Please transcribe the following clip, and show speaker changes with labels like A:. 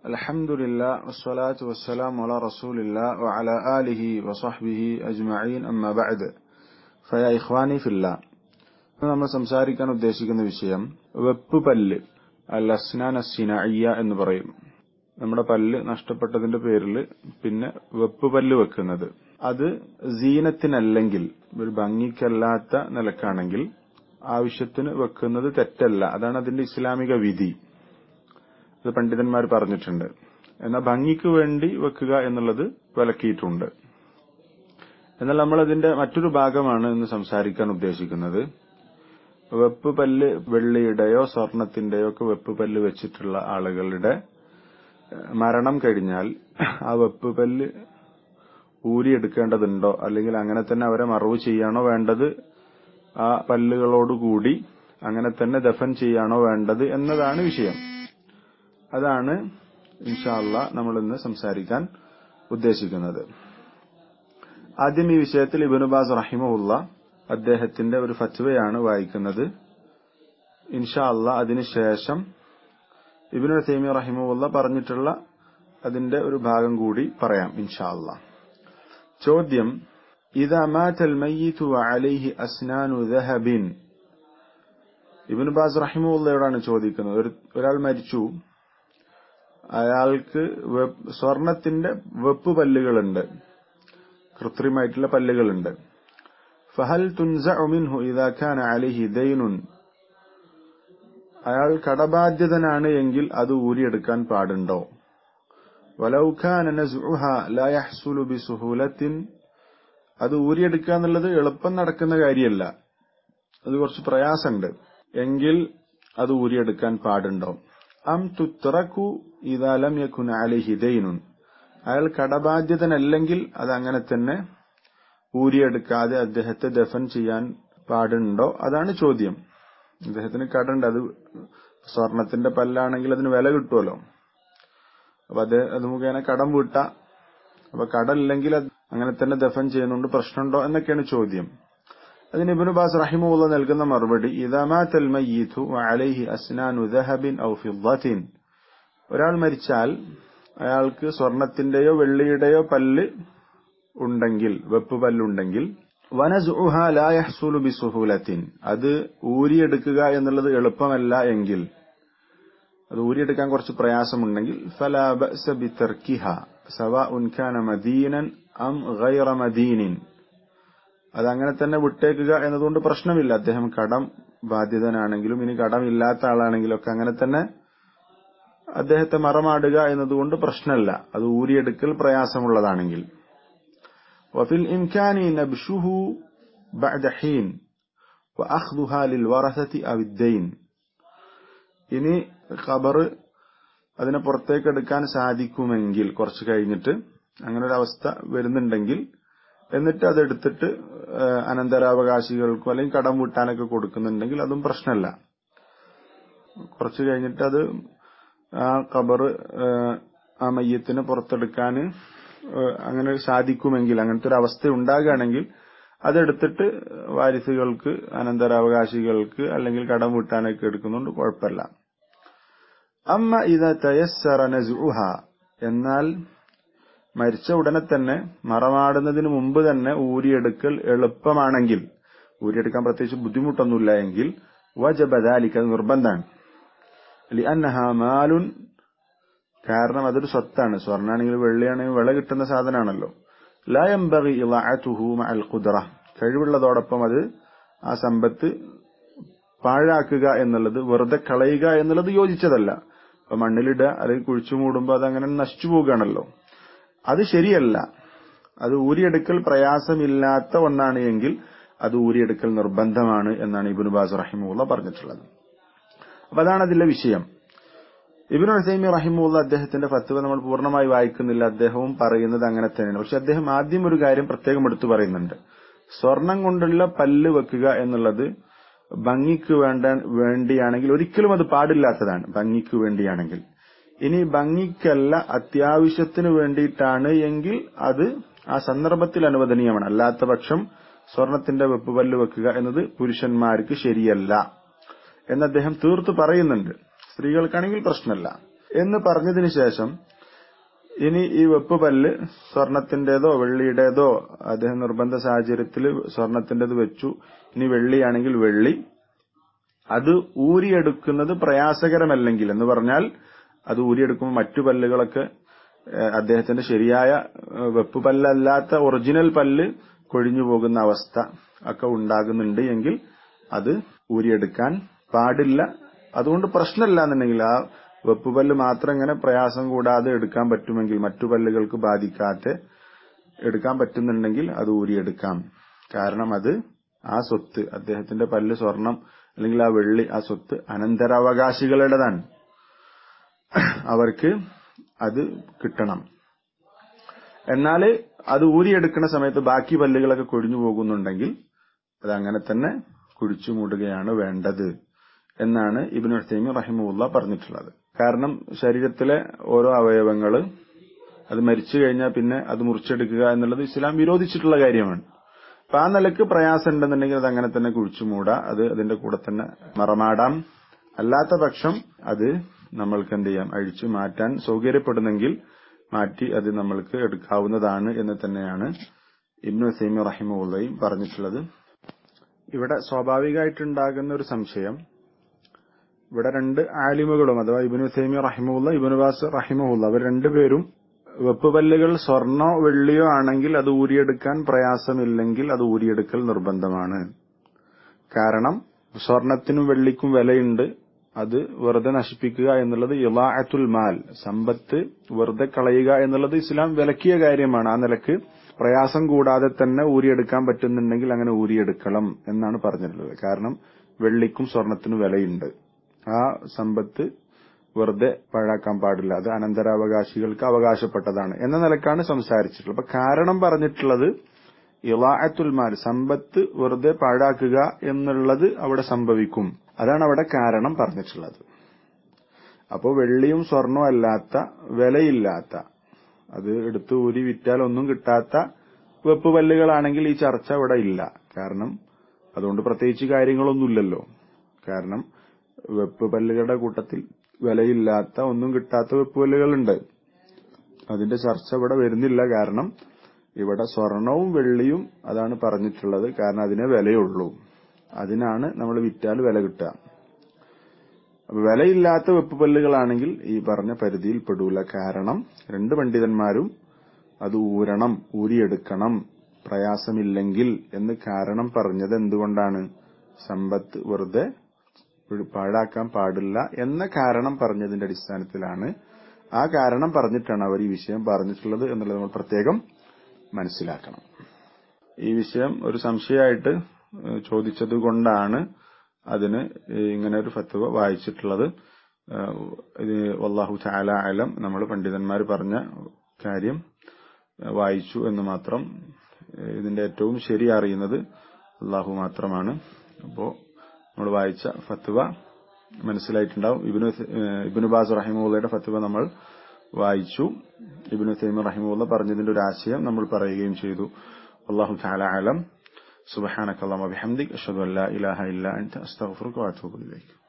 A: الحمد لله والصلاة والسلام على رسول الله وعلى آله وصحبه أجمعين أما بعد فيا إخواني في الله നമ്മൾ സംസാരിക്കാൻ ഉദ്ദേശിക്കുന്ന വിഷയം വെപ്പ് പല്ല് അൽ അസ്നാൻ അസിനയ്യ എന്ന് പറയും നമ്മുടെ പല്ല് നഷ്ടപ്പെട്ടതിന്റെ പേരിൽ പിന്നെ വെപ്പ് പല്ല് വെക്കുന്നത് അത് സീനത്തിനല്ലെങ്കിൽ ഒരു ഭംഗിക്കല്ലാത്ത നിലക്കാണെങ്കിൽ ആവശ്യത്തിന് വെക്കുന്നത് തെറ്റല്ല അതാണ് അതിന്റെ ഇസ്ലാമിക വിധി അത് പണ്ഡിതന്മാർ പറഞ്ഞിട്ടുണ്ട് എന്നാൽ ഭംഗിക്ക് വേണ്ടി വെക്കുക എന്നുള്ളത് വിലക്കിയിട്ടുണ്ട് എന്നാൽ നമ്മൾ അതിന്റെ മറ്റൊരു ഭാഗമാണ് ഇന്ന് സംസാരിക്കാൻ ഉദ്ദേശിക്കുന്നത് വെപ്പ് പല്ല് വെള്ളിയുടെയോ സ്വർണത്തിന്റെയോ ഒക്കെ വെപ്പ് പല്ല് വെച്ചിട്ടുള്ള ആളുകളുടെ മരണം കഴിഞ്ഞാൽ ആ വെപ്പ് പല്ല് ഊരിയെടുക്കേണ്ടതുണ്ടോ അല്ലെങ്കിൽ അങ്ങനെ തന്നെ അവരെ മറവ് ചെയ്യാണോ വേണ്ടത് ആ പല്ലുകളോടുകൂടി അങ്ങനെ തന്നെ ദഫൻ ചെയ്യാണോ വേണ്ടത് എന്നതാണ് വിഷയം അതാണ് ഇൻഷാല്ല നമ്മൾ ഇന്ന് സംസാരിക്കാൻ ഉദ്ദേശിക്കുന്നത് ആദ്യം ഈ വിഷയത്തിൽ ഇബിനുബാസ് റഹിമുള്ള അദ്ദേഹത്തിന്റെ ഒരു ഫത്വയാണ് വായിക്കുന്നത് ഇൻഷാ അല്ല അതിനുശേഷം ഇബിനു തൈമി റഹിമുള്ള പറഞ്ഞിട്ടുള്ള അതിന്റെ ഒരു ഭാഗം കൂടി പറയാം ഇൻഷാ അല്ല ചോദ്യം إذا مات الميت وعليه أسنان ذهب ഇബിന് ബാസ് റഹിമുള്ളയോടാണ് ചോദിക്കുന്നത് ഒരാൾ മരിച്ചു അയാൾക്ക് സ്വർണത്തിന്റെ വെപ്പ് പല്ലുകളുണ്ട് കൃത്രിമായിട്ടുള്ള പല്ലുകളുണ്ട് ഫഹൽ തുൻസഉമിൻഹു ഇദാ കാന അലൈഹി ദൈനുൻ അയാൾ കടബാധ്യതനാണ് എങ്കിൽ അത് ഊരിയെടുക്കാൻ പാടുണ്ടോ വലൗ കാന നസ്ഉഹ ലാ യഹ്സുലു ബിസുഹൂലത്തിൻ അത് ഊരിയെടുക്കുക എന്നുള്ളത് എളുപ്പം നടക്കുന്ന കാര്യമല്ല അത് കുറച്ച് പ്രയാസമുണ്ട് എങ്കിൽ അത് ഊരിയെടുക്കാൻ പാടുണ്ടോ അം തുത്രക്കു ഇതാലം യക്കുൻ അലിഹി ദൈനുൻ അയാൾ കടബാധ്യതനല്ലെങ്കിൽ അത് അങ്ങനെ തന്നെ ഊരിയെടുക്കാതെ അദ്ദേഹത്തെ ദഫൻ ചെയ്യാൻ പാടുണ്ടോ അതാണ് ചോദ്യം അദ്ദേഹത്തിന് കടണ്ട് അത് സ്വർണത്തിന്റെ പല്ലാണെങ്കിൽ അതിന് വില കിട്ടുമല്ലോ അപ്പൊ അത് അത് മുഖേന കടം വീട്ട അപ്പൊ കടമില്ലെങ്കിൽ അങ്ങനെ തന്നെ ദഫൻ ചെയ്യുന്നുണ്ട് പ്രശ്നമുണ്ടോ എന്നൊക്കെയാണ് ചോദ്യം അതിന് ഇബ്നു ബാസ് റഹിമുള്ള നൽകുന്ന മറുപടി ഇദാമാത്തൽ മയ്യിതു അലൈഹി അസ്നാനു ദഹബിൻ ഔ ഫിദ്ദത്തിൻ ഒരാൾ മരിച്ചാൽ അയാൾക്ക് സ്വർണത്തിന്റെയോ വെള്ളിയുടെയോ പല്ല് ഉണ്ടെങ്കിൽ വെപ്പ് പല്ലുണ്ടെങ്കിൽ വനസുഹ ലാ യഹ്സുലു ബിസുഹൂലത്തിൻ അത് ഊരിയെടുക്കുക എന്നുള്ളത് എളുപ്പമല്ല എങ്കിൽ അത് ഊരിയെടുക്കാൻ കുറച്ച് പ്രയാസമുണ്ടെങ്കിൽ ഫലാ ബഅസ ബിതർക്കിഹ സവാഉൻ കാന മദീനൻ അം ഗൈറ മദീനിൻ അതങ്ങനെ തന്നെ വിട്ടേക്കുക എന്നതുകൊണ്ട് പ്രശ്നമില്ല അദ്ദേഹം കടം ബാധ്യതനാണെങ്കിലും ഇനി കടമില്ലാത്ത ആളാണെങ്കിലും ഒക്കെ അങ്ങനെ തന്നെ അദ്ദേഹത്തെ മറമാടുക എന്നതുകൊണ്ട് പ്രശ്നമല്ല അത് ഊരിയെടുക്കൽ പ്രയാസമുള്ളതാണെങ്കിൽ وفي الإمكان نبشه بعد حين وأخذها للورثة أو الدين ഇനി ഖബർ അതിനെ പുറത്തേക്ക് എടുക്കാൻ സാധിക്കുമെങ്കിൽ കുറച്ച് കഴിഞ്ഞിട്ട് അങ്ങനെ ഒരു അവസ്ഥ വരുന്നുണ്ടെങ്കിൽ എന്നിട്ട് അതെടുത്തിട്ട് അനന്തരാവകാശികൾക്കും അല്ലെങ്കിൽ കടം വീട്ടാനൊക്കെ കൊടുക്കുന്നുണ്ടെങ്കിൽ അതും പ്രശ്നമല്ല കുറച്ച് കഴിഞ്ഞിട്ട് അത് ആ ഖബർ ആ മയ്യത്തിന് പുറത്തെടുക്കാൻ അങ്ങനെ സാധിക്കുമെങ്കിൽ അങ്ങനത്തെ ഒരു അവസ്ഥ ഉണ്ടാകുകയാണെങ്കിൽ അതെടുത്തിട്ട് വാരിസുകൾക്ക് അനന്തരാവകാശികൾക്ക് അല്ലെങ്കിൽ കടം വീട്ടാനൊക്കെ എടുക്കുന്നുണ്ട് കുഴപ്പമില്ല അമ്മ ഇത് തയസ്സറ നസുഹ എന്നാൽ മരിച്ച ഉടനെ തന്നെ മറമാടുന്നതിന് മുമ്പ് തന്നെ ഊരിയെടുക്കൽ എളുപ്പമാണെങ്കിൽ ഊരിയെടുക്കാൻ പ്രത്യേകിച്ച് ബുദ്ധിമുട്ടൊന്നുമില്ല എങ്കിൽ വജബദാലിക്ക് അത് നിർബന്ധമാണ് ലിഅന്നഹ മാലുൻ കാരണം അതൊരു സ്വത്താണ് സ്വർണ്ണാണെങ്കിൽ വെള്ളിയാണെങ്കിൽ വില കിട്ടുന്ന സാധനമാണല്ലോ ലായംബകി ഇളഅതുഹു മഅൽ ഖുദ്റ കഴിവുള്ളതോടൊപ്പം അത് ആ സമ്പത്ത് പാഴാക്കുക എന്നുള്ളത് വെറുതെ കളയുക എന്നുള്ളത് യോജിച്ചതല്ല അപ്പൊ മണ്ണിലിടുക അല്ലെങ്കിൽ കുഴിച്ചു മൂടുമ്പോൾ അത് അങ്ങനെ നശിച്ചു പോവുകയാണല്ലോ അത് ശരിയല്ല അത് ഊരിയെടുക്കൽ പ്രയാസമില്ലാത്ത ഒന്നാണ് എങ്കിൽ അത് ഊരിയെടുക്കൽ നിർബന്ധമാണ് എന്നാണ് ഇബിനു ബാസ് റഹിമുള്ള പറഞ്ഞിട്ടുള്ളത് അപ്പൊ അതാണ് അതിലെ വിഷയം ഇബിനു ഹസൈമി റഹിമുള്ള അദ്ദേഹത്തിന്റെ ഫത്വ നമ്മൾ പൂർണ്ണമായി വായിക്കുന്നില്ല അദ്ദേഹവും പറയുന്നത് അങ്ങനെ തന്നെയാണ് പക്ഷെ അദ്ദേഹം ആദ്യം ഒരു കാര്യം പ്രത്യേകം എടുത്തു പറയുന്നുണ്ട് സ്വർണം കൊണ്ടുള്ള പല്ല് വെക്കുക എന്നുള്ളത് ഭംഗിക്ക് വേണ്ട വേണ്ടിയാണെങ്കിൽ ഒരിക്കലും അത് പാടില്ലാത്തതാണ് ഭംഗിക്ക് വേണ്ടിയാണെങ്കിൽ ഇനി ഭംഗിക്കല്ല അത്യാവശ്യത്തിന് വേണ്ടിയിട്ടാണ് എങ്കിൽ അത് ആ സന്ദർഭത്തിൽ അനുവദനീയമാണ് അല്ലാത്ത പക്ഷം സ്വർണത്തിന്റെ വെപ്പ് പല്ല് വെക്കുക എന്നത് പുരുഷന്മാർക്ക് ശരിയല്ല എന്ന് അദ്ദേഹം തീർത്തു പറയുന്നുണ്ട് സ്ത്രീകൾക്കാണെങ്കിൽ പ്രശ്നമല്ല എന്ന് പറഞ്ഞതിന് ശേഷം ഇനി ഈ വെപ്പ് പല്ല് സ്വർണത്തിന്റേതോ വെള്ളിയുടേതോ അദ്ദേഹം നിർബന്ധ സാഹചര്യത്തിൽ സ്വർണത്തിന്റേത് വെച്ചു ഇനി വെള്ളിയാണെങ്കിൽ വെള്ളി അത് ഊരിയെടുക്കുന്നത് പ്രയാസകരമല്ലെങ്കിൽ എന്ന് പറഞ്ഞാൽ അത് ഊരിയെടുക്കുമ്പോൾ മറ്റു പല്ലുകളൊക്കെ ഏഹ്, അദ്ദേഹത്തിന്റെ ശരിയായ ഏഹ്, വെപ്പ് പല്ലല്ലാത്ത ഒറിജിനൽ പല്ല് കൊഴിഞ്ഞു പോകുന്ന അവസ്ഥ ഒക്കെ ഉണ്ടാകുന്നുണ്ട് എങ്കിൽ അത് ഊരിയെടുക്കാൻ പാടില്ല അതുകൊണ്ട് പ്രശ്നമില്ല എന്നുണ്ടെങ്കിൽ ആ വെപ്പ് പല്ല് മാത്രം ഇങ്ങനെ പ്രയാസം കൂടാതെ എടുക്കാൻ പറ്റുമെങ്കിൽ മറ്റു പല്ലുകൾക്ക് ബാധിക്കാതെ എടുക്കാൻ പറ്റുന്നുണ്ടെങ്കിൽ അത് ഊരിയെടുക്കാം കാരണം അത് ആ സ്വത്ത് അദ്ദേഹത്തിന്റെ പല്ല് സ്വർണം അല്ലെങ്കിൽ ആ വെള്ളി ആ സ്വത്ത് അനന്തരാവകാശികളുടേതാണ് അവർക്ക് അത് കിട്ടണം എന്നാൽ അത് ഊരിയെടുക്കുന്ന സമയത്ത് ബാക്കി പല്ലുകളൊക്കെ കൊഴിഞ്ഞു പോകുന്നുണ്ടെങ്കിൽ അത് അങ്ങനെ തന്നെ കുഴിച്ചു മൂടുകയാണ് വേണ്ടത് എന്നാണ് ഇബിൻ ഉസൈമി റഹിമുല്ല പറഞ്ഞിട്ടുള്ളത് കാരണം ശരീരത്തിലെ ഓരോ അവയവങ്ങള് അത് മരിച്ചു കഴിഞ്ഞാൽ പിന്നെ അത് മുറിച്ചെടുക്കുക എന്നുള്ളത് ഇസ്ലാം വിരോധിച്ചിട്ടുള്ള കാര്യമാണ് അപ്പൊ ആ നിലക്ക് പ്രയാസം ഉണ്ടെന്നുണ്ടെങ്കിൽ അത് അങ്ങനെ തന്നെ കുഴിച്ചു മൂടാം അത് അതിന്റെ കൂടെ തന്നെ മറമാടാം അല്ലാത്ത പക്ഷം അത് നമ്മൾക്ക് എന്ത് ചെയ്യാം അഴിച്ചു മാറ്റാൻ സൗകര്യപ്പെടുന്നെങ്കിൽ മാറ്റി അത് നമ്മൾക്ക് എടുക്കാവുന്നതാണ് എന്ന് തന്നെയാണ് ഇബ്നു സൈമി റഹിമുള്ളയും പറഞ്ഞിട്ടുള്ളത് ഇവിടെ സ്വാഭാവികമായിട്ടുണ്ടാകുന്ന ഒരു സംശയം ഇവിടെ രണ്ട് ആലിമുകളും അഥവാ ഇബിനു സൈമി റഹിമുല്ല ഇബിനു ബാസ് റഹിമുല്ല അവർ രണ്ടുപേരും വെപ്പുപല്ലുകൾ സ്വർണോ വെള്ളിയോ ആണെങ്കിൽ അത് ഊരിയെടുക്കാൻ പ്രയാസമില്ലെങ്കിൽ അത് ഊരിയെടുക്കൽ നിർബന്ധമാണ് കാരണം സ്വർണത്തിനും വെള്ളിക്കും വിലയുണ്ട് അത് വെറുതെ നശിപ്പിക്കുക എന്നുള്ളത് ഇലാഅത്തുൽ മാൽ സമ്പത്ത് വെറുതെ കളയുക എന്നുള്ളത് ഇസ്ലാം വിലക്കിയ കാര്യമാണ് ആ നിലക്ക് പ്രയാസം കൂടാതെ തന്നെ ഊരിയെടുക്കാൻ പറ്റുന്നുണ്ടെങ്കിൽ അങ്ങനെ ഊരിയെടുക്കണം എന്നാണ് പറഞ്ഞിട്ടുള്ളത് കാരണം വെള്ളിക്കും സ്വർണത്തിനും വിലയുണ്ട് ആ സമ്പത്ത് വെറുതെ പാഴാക്കാൻ പാടില്ല അത് അനന്തരാവകാശികൾക്ക് അവകാശപ്പെട്ടതാണ് എന്ന നിലക്കാണ് സംസാരിച്ചിട്ടുള്ളത് അപ്പൊ കാരണം പറഞ്ഞിട്ടുള്ളത് ഇലാഅത്തുൽ മാൽ സമ്പത്ത് വെറുതെ പാഴാക്കുക എന്നുള്ളത് അവിടെ സംഭവിക്കും അതാണ് അവിടെ കാരണം പറഞ്ഞിട്ടുള്ളത് അപ്പോൾ വെള്ളിയും സ്വർണവും അല്ലാത്ത വിലയില്ലാത്ത അത് എടുത്തു ഊരി വിറ്റാൽ ഒന്നും കിട്ടാത്ത വെപ്പ് പല്ലുകളാണെങ്കിൽ ഈ ചർച്ച ഇവിടെ ഇല്ല കാരണം അതുകൊണ്ട് പ്രത്യേകിച്ച് കാര്യങ്ങളൊന്നുമില്ലല്ലോ കാരണം വെപ്പ് പല്ലുകളുടെ കൂട്ടത്തിൽ വിലയില്ലാത്ത ഒന്നും കിട്ടാത്ത വെപ്പ് പല്ലുകളുണ്ട് അതിന്റെ ചർച്ച ഇവിടെ വരുന്നില്ല കാരണം ഇവിടെ സ്വർണവും വെള്ളിയും അതാണ് പറഞ്ഞിട്ടുള്ളത് കാരണം അതിനെ വിലയുള്ളൂ അതിനാണ് നമ്മൾ വിറ്റാൽ വില കിട്ടുക അപ്പൊ വിലയില്ലാത്ത വെപ്പ് പല്ലുകളാണെങ്കിൽ ഈ പറഞ്ഞ പരിധിയിൽ പെടൂല കാരണം രണ്ട് പണ്ഡിതന്മാരും അത് ഊരണം ഊരിയെടുക്കണം പ്രയാസമില്ലെങ്കിൽ എന്ന് കാരണം പറഞ്ഞത് എന്തുകൊണ്ടാണ് സമ്പത്ത് വെറുതെ പാഴാക്കാൻ പാടില്ല എന്ന കാരണം പറഞ്ഞതിന്റെ അടിസ്ഥാനത്തിലാണ് ആ കാരണം പറഞ്ഞിട്ടാണ് അവർ ഈ വിഷയം പറഞ്ഞിട്ടുള്ളത് എന്നുള്ളത് നമ്മൾ പ്രത്യേകം മനസ്സിലാക്കണം ഈ വിഷയം ഒരു സംശയമായിട്ട് ചോദിച്ചത് കൊണ്ടാണ് അതിന് ഇങ്ങനെ ഒരു ഫത്വ വായിച്ചിട്ടുള്ളത് ഇത് വല്ലാഹു ചാല അലം നമ്മൾ പണ്ഡിതന്മാർ പറഞ്ഞ കാര്യം വായിച്ചു എന്ന് മാത്രം ഇതിന്റെ ഏറ്റവും ശരി അറിയുന്നത് അള്ളാഹു മാത്രമാണ് അപ്പോ നമ്മൾ വായിച്ച ഫത്വ മനസ്സിലായിട്ടുണ്ടാവും ഇബിനു ഇബിനു ബാസ് റഹിമുള്ളയുടെ ഫത്വ നമ്മൾ വായിച്ചു ഇബിനു തൈമ റഹിമുള്ള പറഞ്ഞതിന്റെ ഒരു ആശയം നമ്മൾ പറയുകയും ചെയ്തു അള്ളാഹു ചാല അലം سبحانك اللهم وبحمدك أشهد أن لا إله إلا أنت أستغفرك وأتوب إليك